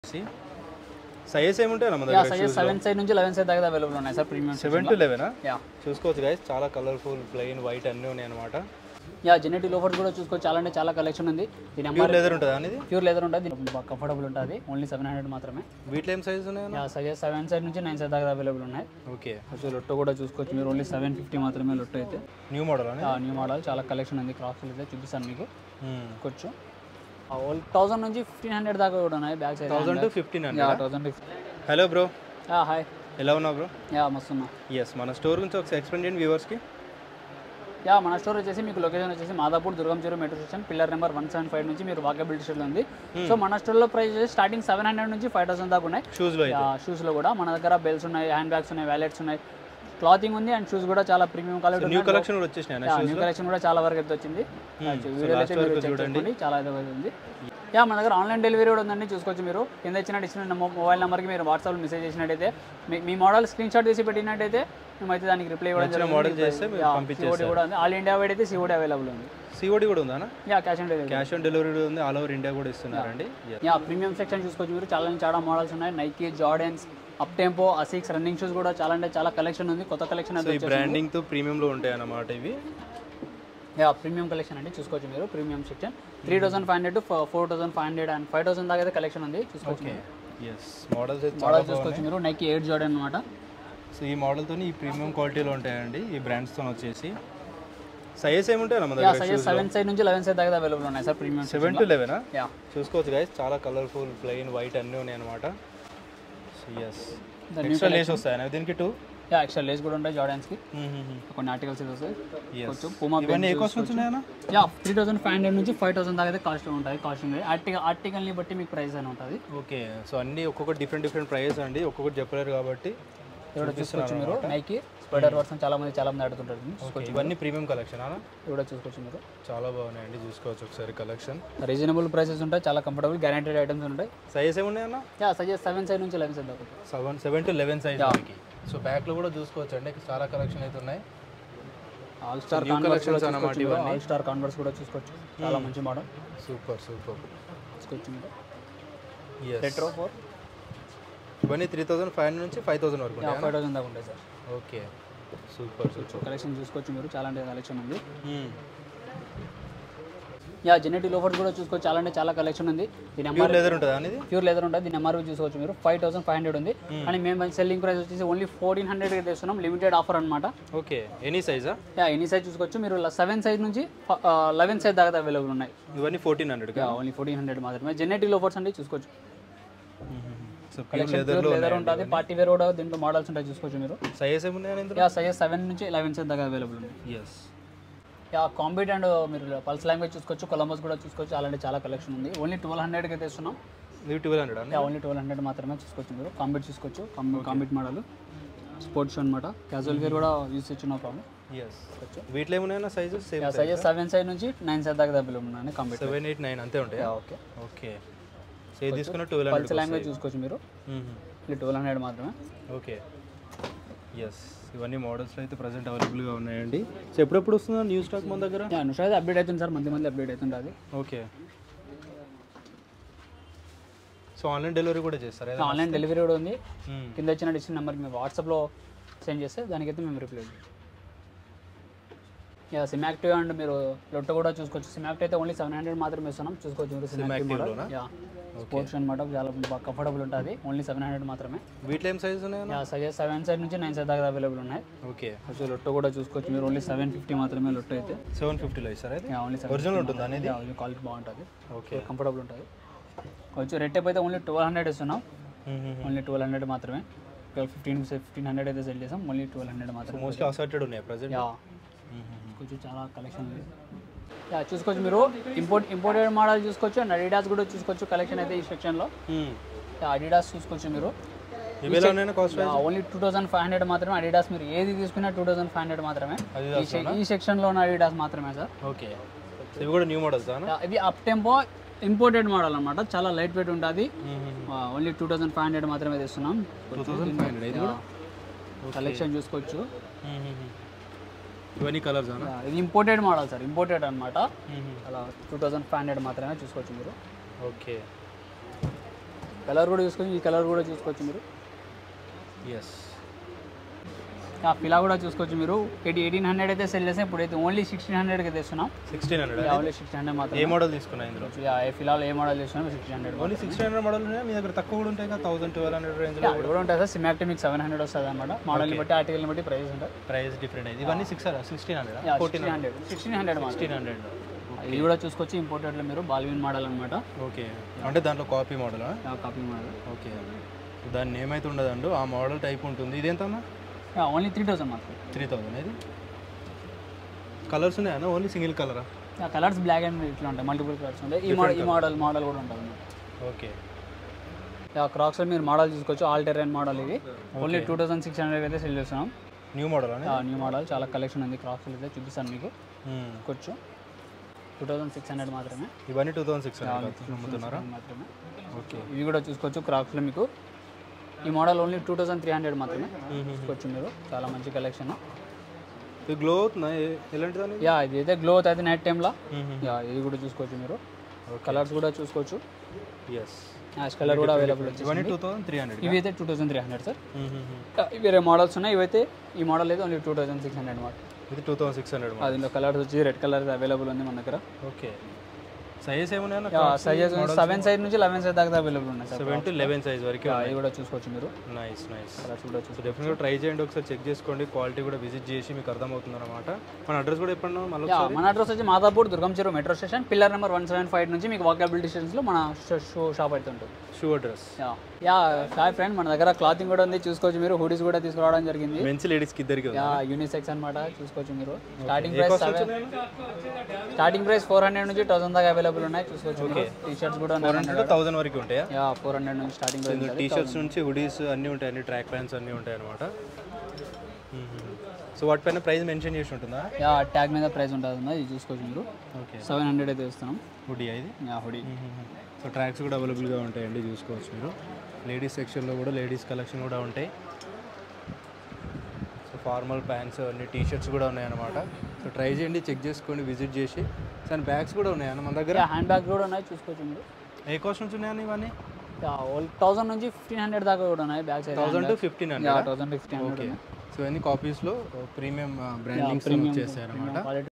Size ఏముంటాయి మన yeah దగ్గర సైజ్ సెవెన్ సైజ్ నుంచి లెవెన్ సైజ్ దాకా అవైలబుల్ ఉన్నాయి సార్ ప్రీమియం సెవెన్ టు లెవెనా యా చూసుకోవచ్చు గైస్ చాలా కలర్ఫుల్ ప్లెయిన్ వైట్ అన్నీ ఉన్నాయి అనమాట యా జెనెటీ లోఫర్స్ కూడా చూసుకోవచ్చు చాలా అంటే చాలా కలెక్షన్ ఉంది దీని ప్యూర్ ఎంఆర్ లెదర్ ఉంటుంది అనేది ప్యూర్ లెదర్ ఉంటుంది దీని బాగా కంఫర్టబుల్ ఉంటుంది ఓన్లీ సెవెన్ హండ్రెడ్ మాత్రమే వీటిలో ఏం సైజ్ ఉన్నాయి యా సైజ్ సెవెన్ సైజ్ నుంచి నైన్ సైజ్ దాకా అవైలబుల్ ఉన్నాయి ఓకే కొంచెం లొట్టో కూడా చూసుకోవచ్చు మీరు ఓన్లీ సెవెన్ ఫిఫ్టీ మాత్రమే లొట్టో అయితే న్యూ మోడల్ అని న్యూ మోడల్ చాలా కలెక్షన్ ఉంది క్రాక్స్ అయితే చూపిస్తాను మీకు కొంచెం థౌసండ్ నుంచి ఫిఫ్టీన్ హండ్రెడ్ దాకా కూడా ఉన్నాయి బ్యాగ్స్ అయితే thousand to fifteen yeah hundred thousand hello bro hi ఎలా ఉన్నావు బ్రో యా మస్తున్నా ఎస్ మన స్టోర్ గురించి ఒకసారి ఎక్స్ప్లెయిన్ చేయండి వ్యూవర్స్కి యా మన స్టోర్ వచ్చేసి మీకు లొకేషన్ వచ్చేసి Madhapur Durgam Cheruvu metro station pillar number one seven five నుంచి మీరు వాకబిలిటీ స్టేషన్ ఉంది సో మన స్టోర్లో ప్రైస్ వచ్చేసి స్టార్టింగ్ సెవెన్ హండ్రెడ్ నుంచి ఫైవ్ థౌసండ్ దాకా ఉన్నాయి షూస్లో అయితే షూస్లో కూడా మన దగ్గర బెల్ట్స్ ఉన్నాయి హ్యాండ్ బ్యాగ్స్ ఉన్నాయి వ్యాలెట్స్ ఉన్నాయి క్లాతింగ్ ఉంది అండ్ షూస్ కూడా చాలా ప్రీమియం క్వాలిటీ న్యూ కలెక్షన్ కూడా వచ్చేసినాయి న్యూ కలెక్షన్ కూడా చాలా వరకు అయితే వచ్చింది వీడియోలో అయితే last మీరు వరకు check చూడండి. చేసుకోండి చాలా అయితే ఉంది యా మన దగ్గర ఆన్లైన్ డెలివరీ కూడా ఉందండి చూసుకోవచ్చు మీరు కింద ఇచ్చిన ఇచ్చిన మొబైల్ నెంబర్కి మీరు వాట్సాప్లో మెసేజ్ చేసినట్టయితే మీ- మీ మోడల్ స్క్రీన్ షాట్ తీసి పెట్టినట్టయితే మేమైతే దానికి రిప్లై ఇవ్వడం జరుగుతుంది. model చేస్తే మీరు యా, పంపించేస్తారు. COD కూడా ఉంది ఆల్ ఇండియా వైడ్ అయితే సిఓడి అవైలబుల్ ఉంది సిఓడి కూడా ఉందా yeah cash on delivery cash on delivery కూడా ఉంది ఆల్ ఓవర్ ఇండియా కూడా ఇస్తున్నారండి Yes. యా ప్రీమియం సెక్షన్ చూసుకోవచ్చు మీరు చాలా చాలా మోడల్స్ ఉన్నాయి Nike Jordans up tempo Asics running shoes కూడా చాలా అంటే చాలా కలెక్షన్ ఉంది కొత్త కలెక్షన్ సో అయితే ఈ బ్రాండింగ్తో ప్రీమియంలో ఉంటాయి అన్నమాట ఇవి యా ప్రీమియం కలెక్షన్ అండి చూసుకోవచ్చు మీరు premium section three thousand five hundred four thousand five hundred and five thousand దాకా అయితే కలెక్షన్ ఉంది చూసుకోవచ్చు మీరు. ఎస్ మోడల్స్ అయితే చాలా మోడల్ చూసుకోవచ్చు మీరు నైకీ ఎయిట్ జార్డెన్ అనమాట సో ఈ మోడల్తో ఈ ప్రీమియం క్వాలిటీలో ఉంటాయండి ఈ బ్రాండ్స్తో వచ్చేసి సైజ్ ఏముంటాయి మన యా దగ్గర సైజ్ సెవెన్ సైజ్ నుంచి లెవెన్ సైజ్ దాకా అవైలబుల్ ఉన్నాయి సార్ ప్రీమియం సెవెన్ టు లెవెనా యా చూసుకోవచ్చు గైస్ చాలా కలర్ఫుల్ ప్లెయిన్ వైట్ అన్నీ ఉన్నాయి అనమాట ఎస్ The ఎక్స్ట్రా లేస్ వస్తాయి దీనికి టూ యా ఎక్స్ట్రా లేస్ కూడా ఉంటాయి జార్డెన్స్కి కొన్ని ఆర్టికల్స్ ఇది వస్తాయి కొంచెం పూమా ఇవన్నీ ఏ కాస్ట్ నుంచి ఉన్నాయన్నా yeah three thousand five hundred నుంచి ఫైవ్ థౌసండ్ దాకా అయితే కాస్ట్ ఉంటుంది కాస్టింగ్ ఆర్టికల్ ఆర్టికల్ని బట్టి మీకు ప్రైస్ అని ఉంటుంది ఓకే సో అన్నీ ఒక్కొక్కటి డిఫరెంట్ డిఫరెంట్ ప్రైస్ అండి ఒక్కొక్కటి చెప్పలేరు కాబట్టి ఇక్కడ చూసుకోవచ్చు మీరు నైకి స్పైడర్ వర్షన్ చాలా మంది చాలా మంది అడుగుతుంటారు చూసుకోవచ్చు ఇవన్నీ ప్రీమియం కలెక్షన్ అలా ఇక్కడ చూసుకోవచ్చు మీరు చాలా బాగున్నాయండి చూసుకోవచ్చు ఒకసారి కలెక్షన్ రీజనబుల్ ప్రైసెస్ ఉంటాయి చాలా కంఫర్టబుల్ గ్యారంటెడ్ ఐటమ్స్ ఉంటాయి సైజ్ ఏమున్నాయన్న యా సజెస్ట్ సెవెన్ సైజ్ నుంచి లెవెన్ సైజ్ దాకా ఉంటుంది. Seven seven to eleven size వరకు సో బ్యాక్లో కూడా చూసుకోవచ్చు అండి చాలా కలెక్షన్ అయితే ఉన్నాయి All Star New Converse collections కూడా అన్నమాట చూసుకోవచ్చు మీరు. ఇవన్నీ. ఆల్ స్టార్ కాన్వర్స్ కూడా చూసుకోవచ్చు చాలా మంచి మోడల్ సూపర్ సూపర్ చూసుకోవచ్చు మీరు ఎస్ రెట్రో ఫోర్ ఇవన్నీ త్రీ థౌసండ్ ఫైవ్ హండ్రెడ్ నుంచి ఫైవ్ థౌసండ్ వరకు ఉంటాయా? ఫైవ్ థౌసండ్ దాకా ఉంటాయి sir okay super super collection చూసుకోవచ్చు మీరు చాలా అంటే కలెక్షన్ ఉంది యా జెనెటీ లోఫర్స్ కూడా చూసుకోవచ్చు చాలా అంటే చాలా కలెక్షన్ ఉంది దీని ప్యూర్ ఎంఆర్ లెదర్ ఉంటుందా అనేది ప్యూర్ లెదర్ ఉంటుంది దీని ఎంఆర్పీ చూసుకోవచ్చు మీరు ఫైవ్ థౌసండ్ ఫైవ్ హండ్రెడ్ ఉంది అని మేము సెల్లింగ్ ప్రైస్ వచ్చేసి ఓన్లీ ఫోర్టీన్ హండ్రెడ్ తెస్తున్నాం లిమిటెడ్ ఆఫర్ అనమాట ఓకే ఎనీ సైజా యా ఎనీ సైజ్ చూసుకోవచ్చు మీరు సెవెన్ సైజ్ నుంచి లెవెన్ సైజ్ దాకా అవైలబుల్ ఉన్నాయి ఇవన్నీ fourteen hundred yeah only fourteen hundred మాత్రమే జెనెటీ లోఫర్స్ అంటే చూసుకోవచ్చు so pure collection leather pure leather ఉంటుంది పార్టీ వేర్ కూడా దీంట్లో మోడల్స్ ఉంటాయి చూసుకోవచ్చు మీరు సైజ్ ఏమున్నాయని ఇందులో యా సైజ్ సెవెన్ నుంచి లెవెన్ సైజ్ దాకా అవైలబుల్ ఉంది ఎస్ యా కాంబిట్ అండ్ మీరు పల్స్ లాంగ్వేజ్ చూసుకోవచ్చు కొలంబస్ కూడా చూసుకోవచ్చు అలాంటి చాలా కలెక్షన్ ఉంది ఓన్లీ ట్వెల్వ్ హండ్రెడ్కి అయితే ఇస్తున్నాం ఇవి ట్వెల్వ్ హండ్రెడ్ అండి యా ఓన్లీ ట్వెల్వ్ హండ్రెడ్ మాత్రమే చూసుకోవచ్చు మీరు కాంబిట్ చూసుకోవచ్చు కాంబిట్ మోడల్ స్పోర్ట్స్ అనమాట క్యాజువల్ వేర్ కూడా యూస్ చేయొచ్చు నో ప్రాబ్లం ఎస్ వీటిలో ఏమున్నాయన్నా sizes same yeah sizes seven size నుంచి నైన్ సైజ్ దాకా అవైలబుల్ ఉన్నాయి కాంబిట్ సెవెన్ ఎయిట్ నైన్ అంతే ఉంటాయా ఓకే ఓకే సో ఇది తీసుకున్న ట్వెల్వ్ పల్స్ లాంగ్వేజ్ చూసుకోవచ్చు మీరు హండ్రెడ్ ట్వెల్వ్ హండ్రెడ్ మాత్రమే ఓకే ఎస్ ఇవన్నీ మోడల్స్లో అయితే ప్రజెంట్ అవైలబుల్గా ఉన్నాయండి సో ఎప్పుడెప్పుడు వస్తుందా న్యూ స్టాక్ మన దగ్గర యా అనుష అయితే అప్డేట్ అవుతుంది సార్ మంది మంది అప్డేట్ అవుతుంటుంది ఓకే సో ఆన్లైన్ డెలివరీ కూడా చేస్తారా ఏదైనా? ఆన్లైన్ డెలివరీ కూడా ఉంది మ్మ్. కింద ఇచ్చిన డిస్క్రిప్షన్ నెంబర్కి మేము వాట్సాప్లో సెండ్ చేస్తే దానికైతే మేము reply yeah sim active and మీరు లొట్ట కూడా చూసుకోవచ్చు సిమ్ యాక్టివ్ అయితే ఓన్లీ సెవెన్ హండ్రెడ్ మాత్రమే ఇస్తున్నాం చూసుకోవచ్చు మీరు సిమ్ యాక్టివ్ Active లోనా? యా స్పోర్ట్స్ అనమాట చాలా బాగా కంఫర్టబుల్ ఉంటుంది ఓన్లీ సెవెన్ హండ్రెడ్ మాత్రమే వీటిలో ఏం సైజ్ ఉన్నాయా యా సైజ్ సెవెన్ సైజ్ నుంచి నైన్ సైజ్ దాకా అవైలబుల్ ఉన్నాయి ఓకే కొంచెం లొట్ట కూడా చూసుకోవచ్చు మీరు ఓన్లీ సెవెన్ ఫిఫ్టీ మాత్రమే లొట్ట అయితే సెవెన్ ఫిఫ్టీలో ఇస్తారా అయితే యా ఓన్లీ ఒరిజినల్ ఉంటుందా అనేది క్వాలిటీ బాగుంటుంది ఓకే కంఫర్టబుల్ ఉంటుంది కొంచెం రెట్ అయితే ఓన్లీ ట్వెల్వ్ హండ్రెడ్ ఇస్తున్నాం ఓన్లీ ట్వెల్వ్ హండ్రెడ్ మాత్రమే ట్వెల్వ్ ఫిఫ్టీన్ ఫిఫ్టీన్ హండ్రెడ్ అయితే సెల్ చేసాం ఓన్లీ ట్వెల్వ్ హండ్రెడ్ మాత్రమే మోస్ట్లీ అసర్టెడ్ ఉన్నాయి ప్రజెంట్ యా కొంచెం చాలా కలెక్షన్ ఉంది యా చూసుకోవచ్చు మీరు ఇంపోర్ట్ ఇంపోర్టెడ్ మోడల్ చూసుకోవచ్చు అండ్ అడిడాస్ కూడా చూసుకోవచ్చు కలెక్షన్ అయితే ఈ సెక్షన్లో అడిడాస్ చూసుకోవచ్చు మీరు ఇవి ఎలా ఉన్నాయన్నా cost only two thousand five hundred మాత్రమే అడిడాస్ మీరు ఏది తీసుకున్నా టూ థౌసండ్ ఫైవ్ హండ్రెడ్ మాత్రమే Adidas ఈ సె- ఈ సెక్షన్లో ఉన్న అడిడాస్ మాత్రమే సార్ ఓకే ఇవి కూడా న్యూ మోడల్స్ యా, ఇవి అప్ టెంపో ఇంపోర్టెడ్ మోడల్ అనమాట చాలా లైట్ వెయిట్ ఉంటుంది only two thousand five hundred మాత్రమే తెస్తున్నాం కలెక్షన్ చూసుకోవచ్చు ఇవన్నీ కలర్స్ అన్న యా, ఇది ఇంపోర్టెడ్ మోడల్ సార్ ఇంపోర్టెడ్ అనమాట అలా టూ థౌసండ్ ఫైవ్ హండ్రెడ్ మాత్రమే చూసుకోవచ్చు మీరు ఓకే కలర్ కూడా చూసుకోవచ్చు ఈ కలర్ కూడా చూసుకోవచ్చు మీరు ఎస్ ఆ ఫిలా కూడా చూసుకోవచ్చు మీరు ఎయిటీ ఎయిటీన్ హండ్రెడ్ అయితే సెల్ చేస్తే ఇప్పుడు అయితే ఓన్లీ సిక్స్టీన్ హండ్రెడ్కి తెస్తున్నాం sixteen hundred only sixteen hundred మాత్రం ఏ మోడల్ తీసుకున్నా ఇందులో యా, ఏ ఫిలాలో ఏ మోడల్ చేస్తున్నాం sixteen hundred only sixteen hundred model ఉన్నాయి మీ దగ్గర తక్కువ కూడా ఉంటాయి కదా థౌసండ్ ట్వెల్వ్ హండ్రెడ్ రేంజ్లో అవి కూడా ఉంటుంది సార్ సిమాక్టి మీకు సెవెన్ హండ్రెడ్ వస్తుంది అనమాట మోడల్ని బట్టి ఆర్టికల్ని బట్టి ప్రైస్ ఉంటుంది ప్రైస్ డిఫరెంట్ అయింది ఇవన్నీ six sixteen hundred fourteen hundred sixteen hundred మాత్రం సిక్స్టీన్ హండ్రెడ్ ఇది కూడా చూసుకోవచ్చు ఇంపోర్టెడ్లో మీరు బాల్విన్ మోడల్ అనమాట ఓకే అంటే దాంట్లో copy model copy model okay దాన్ని ఏమైతే ఉండదండు ఆ మోడల్ టైప్ ఉంటుంది ఇది ఎంత ఓన్లీ త్రీ థౌసండ్ మాత్రం త్రీ థౌసండ్ ఇది కలర్స్ ఉన్నాయా ఓన్లీ సింగిల్ కలరా కలర్స్ బ్లాక్ అండ్ ఇట్లా ఉంటాయి మల్టిపుల్ కలర్స్ ఉంటాయి ఈ మోడల్ ఈ మోడల్ మోడల్ కూడా ఉంటుంది ఓకే క్రాక్స్లో మీరు మోడల్ చూసుకోవచ్చు ఆల్ టెరైన్ మోడల్ ఇది only two thousand six hundred అయితే సెల్ చేస్తున్నాం న్యూ మోడల్ అని న్యూ మోడల్ చాలా కలెక్షన్ ఉంది క్రాక్స్లో అయితే చూపిస్తాను మీకు కొంచెం టూ థౌసండ్ సిక్స్ హండ్రెడ్ మాత్రమే ఇవన్నీ టూ థౌసండ్ సిక్స్ హండ్రెడ్ అమ్ముతున్నారా మాత్రమే ఓకే ఇవి కూడా చూసుకోవచ్చు క్రాక్స్లో మీకు ఈ model only two thousand three hundred మాత్రమే చూసుకోవచ్చు మీరు చాలా మంచి కలెక్షన్ ఇది గ్లో అవుతుందా ఏ- ఎలాంటిదని యా ఇది అయితే గ్లో అవుతుంది నైట్ టైంలో యా ఇది కూడా చూసుకోవచ్చు మీరు కలర్స్ కూడా చూసుకోవచ్చు ఎస్ యాష్ కలర్ కూడా అవైలబుల్ వచ్చేసి ఇవన్నీ టూ థౌసండ్ త్రీ హండ్రెడ్ ఇవి అయితే two thousand three hundred sir వేరే మోడల్స్ ఉన్నాయి ఇవైతే ఈ మోడల్ అయితే only two thousand six hundred మాట ఇది టూ థౌసండ్ సిక్స్ హండ్రెడ్ దీనిలో కలర్స్ వచ్చి రెడ్ కలర్ అవైలబుల్ ఉంది మన దగ్గర ఓకే సైజెస్ ఏమున్నాయా సైజెస్ సెవెన్ సైజ్ నుంచి లెవెన్ సైజ్ దాకా అవైలబుల్ ఉన్నాయి sir seven to eleven size వరకు ఇవి కూడా చూసుకోవచ్చు మీరు నైస్ నైస్ కలర్స్ కూడా చూసుకోవచ్చు సో డెఫినెట్గా ట్రై చేయండి ఒకసారి చెక్ చేసుకోండి క్వాలిటీ కూడా విజిట్ చేసి మీకు అర్థమవుతుంది అనమాట మన అడ్రస్ కూడా చెప్పండి మళ్ళీ యా, మన అడ్రస్ వచ్చి Madhapur Durgam Cheruvu metro station pillar number one seven five నుంచి మీకు వాకబుల్ డిస్టెన్స్లో మన షో షాప్ అయితే ఉంటుంది shoe address yeah yeah hi friend మన దగ్గర క్లాతింగ్ కూడా ఉంది చూసుకోవచ్చు మీరు హుడీస్ కూడా తీసుకురావడం జరిగింది మెన్స్ లేడీస్కి ఇద్దరికి ఉంది. యా యూనిసెక్స్ అనమాట చూసుకోవచ్చు మీరు starting price seven starting price four hundred నుంచి థౌసండ్ దాకా అవైలబుల్ ఉన్నాయి చూసుకోవచ్చు టీ షర్ట్స్ కూడా ఫోర్ హండ్రెడ్ థౌసండ్ వరకు ఉంటాయా యా ఫోర్ హండ్రెడ్ నుంచి స్టార్టింగ్ ప్రైస్ టీ షర్ట్స్ నుంచి హుడీస్ అన్నీ ఉంటాయి అన్ని ట్రాక్ ప్యాంట్స్ అన్నీ ఉంటాయి అనమాట సో వాటిపైన ప్రైస్ మెన్షన్ చేసి ఉంటుందా యా ట్యాగ్ మీద ప్రైస్ ఉంటుంది ఇది చూసుకోవచ్చు మీరు ఓకే సెవెన్ హండ్రెడ్ అయితే ఇస్తున్నాం హుడీ ఇది యా హుడీ సో ట్రాక్స్ కూడా అవైలబుల్గా ఉంటాయండి చూసుకోవచ్చు మీరు లేడీస్ సెక్షన్లో కూడా లేడీస్ కలెక్షన్ కూడా ఉంటాయి సో ఫార్మల్ ప్యాంట్స్ అన్ని టీ షర్ట్స్ కూడా ఉన్నాయన్నమాట సో ట్రై చేయండి చెక్ చేసుకోండి విజిట్ చేసి దాని బ్యాగ్స్ కూడా ఉన్నాయన్న మన దగ్గర యా హ్యాండ్ బ్యాగ్ కూడా ఉన్నాయి చూసుకోవచ్చు మీరు ఏ కాస్ట్ నుంచి ఉన్నాయన్న ఇవన్నీ యా థౌసండ్ నుంచి ఫిఫ్టీన్ హండ్రెడ్ దాకా కూడా ఉన్నాయి బ్యాగ్స్ అయితే thousand to fifteen yeah hundred thousand fifteen okay so ఇవన్నీ కాపీస్లో ప్రీమియం బ్రాండింగ్స్ వచ్చేస్తాయి అనమాట క్వాలిటీ